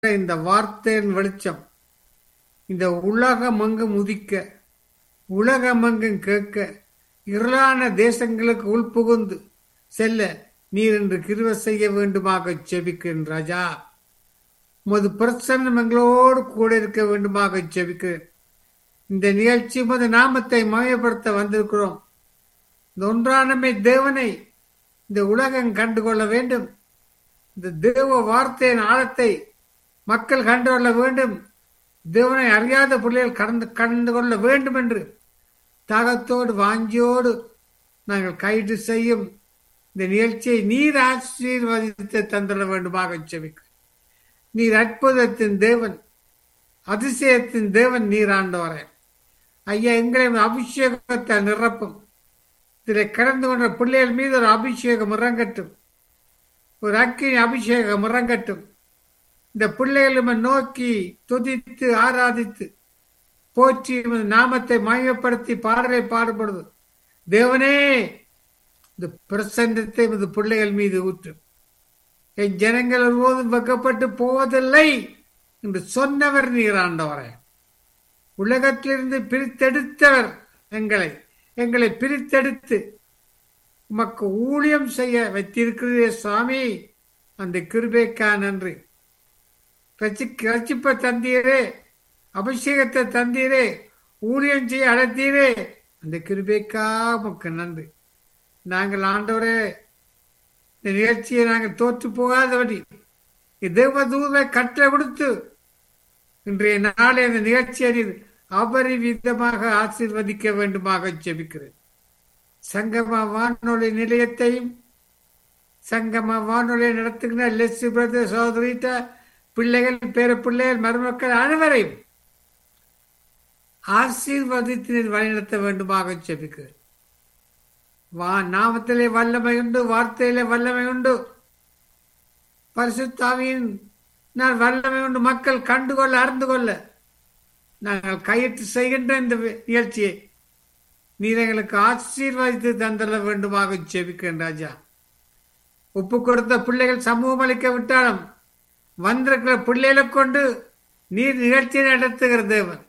இந்த வார்த்தையின் வெளிச்சம் இந்த உலகமெங்கும் உதிக்க உலகமெங்கும் கேட்க இருளான தேசங்களுக்கு உள்புகுந்து செல்ல நீர் என்று கிருவ செய்ய வேண்டுமாக செபிக்கிறேன் ராஜா உமது பிரசன்னம் எங்களோடு கூட இருக்க வேண்டுமாக செபிக்கிறேன் இந்த நிகழ்ச்சி உமது நாமத்தை மயப்படுத்த வந்திருக்கிறோம் இந்த ஒன்றானமை தேவனை இந்த உலகம் கண்டுகொள்ள வேண்டும் இந்த தேவ வார்த்தையின் ஆழத்தை மக்கள் கண்டுகொள்ள வேண்டும் தேவனை அறியாத பிள்ளைகள் கடந்து கண்டு கொள்ள வேண்டும் என்று தாகத்தோடு வாஞ்சியோடு நாங்கள் கைது செய்யும் இந்த நிகழ்ச்சியை நீர் ஆசீர்வதித்து தந்துட வேண்டுமாக செவிக்க நீர் அற்புதத்தின் தேவன் அதிசயத்தின் தேவன் நீர் ஆண்டவரே ஐயா எங்களை அபிஷேகத்தை நிரப்பும் இதில் கடந்து கொண்ட பிள்ளைகள் மீது ஒரு அபிஷேகம் இறங்கட்டும் ஒரு அக்கினி அபிஷேகம் இறங்கட்டும் இந்த பிள்ளைகளை நோக்கி துதித்து ஆராதித்து போற்றி நாமத்தை மையப்படுத்தி பாடலை பாடுபடுது தேவனே இந்த பிரசன்னத்தை இந்த பிள்ளைகள் மீது ஊற்றும் என் ஜனங்கள் ஒருபோதும் வெக்கப்பட்டு போவதில்லை என்று சொன்னவர் நீர் ஆண்டவரே உலகத்திலிருந்து பிரித்தெடுத்தவர் எங்களை எங்களை பிரித்தெடுத்து உமக்கு ஊழியம் செய்ய வைத்திருக்கிறதே சுவாமி அந்த கிருபைக்கா நன்றி ரச்சிப்ப தந்தீரே அபிஷேகத்தை தந்தீரே ஊழியம் செய்ய அழைத்தீரே அந்த கிருபைக்கா உமக்கு நன்றி நாங்கள் ஆண்டவரே இந்த நிகழ்ச்சியை நாங்கள் தோற்று போகாதபடி தேவதூதை கட்டளை கொடுத்து இன்றைய நாளை இந்த நிகழ்ச்சியை அபரிவிதமாக ஆசீர்வதிக்க வேண்டுமாக ஜெபிக்கிறேன் சங்கம வானொலி நிலையத்தையும் சங்கம வானொலி நடத்துகிற லெஸ்ஸி பிரதர் சோதரிட்ட பிள்ளைகள் பேர பிள்ளைகள் மருமக்கள் அனைவரையும் ஆசீர்வதித்து வழிநடத்த வேண்டுமாக ஜெபிக்கிறேன் வா நாமத்திலே வல்லமை உண்டு வார்த்தையிலே வல்லமை உண்டு பரிசுத்தாவியின் நான் வல்லமை உண்டு மக்கள் கண்டுகொள்ள அறிந்து கொள்ள நாங்கள் கையிட்டு செய்கின்ற இந்த நிகழ்ச்சியை நீர் எங்களுக்கு ஆசீர்வதித்து தந்தள்ள வேண்டுமாக ஜெபிக்கிறேன் ராஜா ஒப்பு கொடுத்த பிள்ளைகள் சமூகம் அளிக்க விட்டாலும் வந்திருக்கிற பிள்ளைகளை கொண்டு நீர் நிகழ்ச்சியை நடத்துகிற தேவன்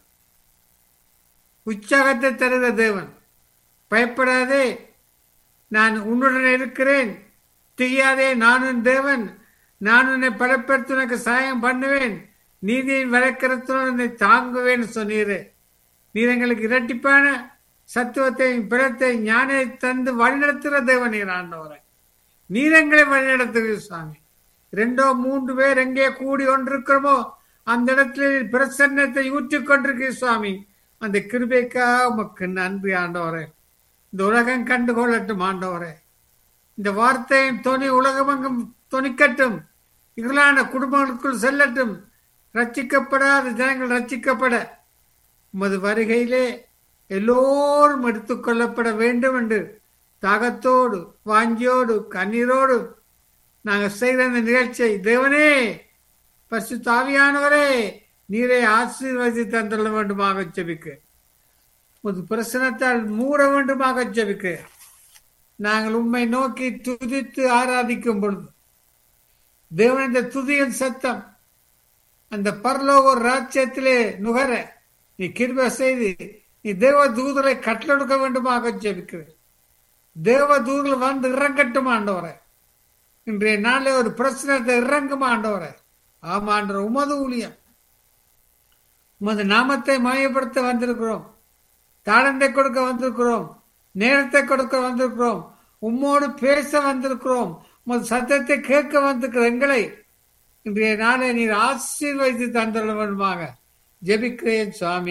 உற்சாகத்தை தருகிற தேவன் பயப்படாதே நான் உன்னுடன் இருக்கிறேன் தெரியாதே நானும் தேவன் நான் உன்னை பலப்படுத்தி உனக்கு சாயம் பண்ணுவேன் நீதியின் வழக்கரத்துடன் உன்னை தாங்குவேன் சொன்னீரே நீர் எங்களுக்கு இரட்டிப்பான சத்துவத்தையும் பிறத்தை ஞானை தந்து வழிநடத்துகிற தேவன் நீர் ஆண்டவரை நீர் எங்களை வழிநடத்துகிற சுவாமி ரெண்டோ மூன்று பேர் எங்கே கூடி கொண்டிருக்கிறோமோ அந்த இடத்துல பிரசன்னத்தை ஊற்றிக் கொண்டிருக்கிற சுவாமி அந்த கிருபைக்கா உமக்கு நன்றி ஆண்டவரே இந்த உலகம் கண்டு கொள்ளட்டும் ஆண்டவரே இந்த வார்த்தையின் துணி உலகமெங்கும் துணிக்கட்டும் இருளான குடும்பங்களுக்குள் செல்லட்டும் ரச்சிக்கப்படாத ஜனங்கள் ரச்சிக்கப்பட உமது வருகையிலே எல்லோரும் எடுத்துக்கொள்ளப்பட வேண்டும் என்று தாகத்தோடு வாஞ்சியோடு கண்ணீரோடு நாங்கள் செய்கிற இந்த நிகழ்ச்சியை தேவனே பசு தாவியானவரே நீரை ஆசீர்வதி தந்துள்ள வேண்டுமாக ஜெபிக்க உமது பிரசனத்தால் மூட வேண்டுமாக ஜெபிக்க நாங்கள் உண்மை நோக்கி துதித்து ஆராதிக்கும் பொழுது தேவன் இந்த துதியின் சத்தம் அந்த பரலோக ராஜ்யத்திலே நுகர நீ கிருப செய்து நீ தேவ தூதரை கட்டளெடுக்க வேண்டுமாக ஜெபிக்கிறேன் தேவ தூதர்கள் வந்து இறங்கட்டும் ஆண்டவரை இன்றைய நாளில் ஒரு பிரச்சனத்தை இறங்கும் ஆண்டவரை ஆமான்ற உமது ஊழியம் உமது நாமத்தை மையப்படுத்த வந்திருக்கிறோம் தாளந்தை கொடுக்க வந்திருக்கிறோம் நேரத்தை கொடுக்க வந்திருக்கிறோம் உம்மோடு பேச வந்திருக்கிறோம் உமது சத்தத்தை கேட்க வந்திருக்கிற எங்களை இன்றைய நாளை நீர் ஆசீர்வதித்து தந்துள்ள வேண்டுமாக ஜெபிக்கிறேன் சுவாமி